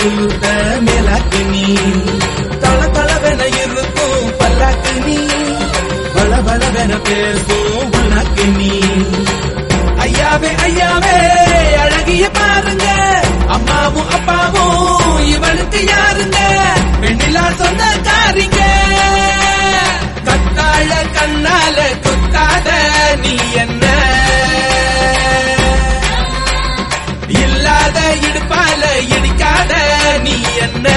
பூத்த மேலாக்கு நீ தள தளவென இருக்கும் பல்லாக்கு நீ பல பலவென பேசும் உனக்கு நீ ஐயாவே ஐயாவே அழகிய பாருங்க அம்மாவும் அப்பாவும் இவளுக்கு யாருங்க பெண்ணிலா சொந்தக்காரிங்க கத்தாழ கண்ணால குத்தாத நீ என்ன இல்லாத இடுப்பால இடிக்காத நீ என்ன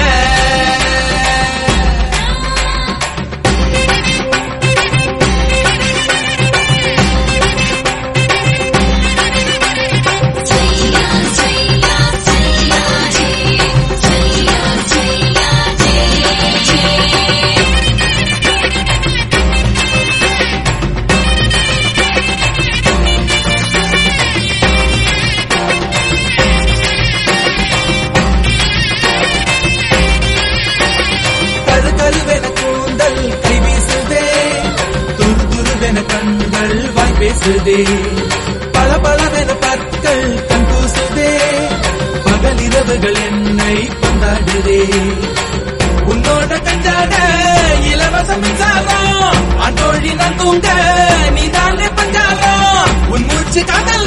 கரு கருவென கூந்தல் கை வீசுதே துரு துருவென கண்கள் வாய் பேசுதே பல பலவென பற்கள் கண் கூசுதே பகல் இரவுகள் என்னை கொண்டாடுதே உன்னோட கஞ்சாட இலவச மின்சாரம் அன்றோழி நான் தூங்க நீதானே பஞ்சாரம் உன் மூச்சு காதல்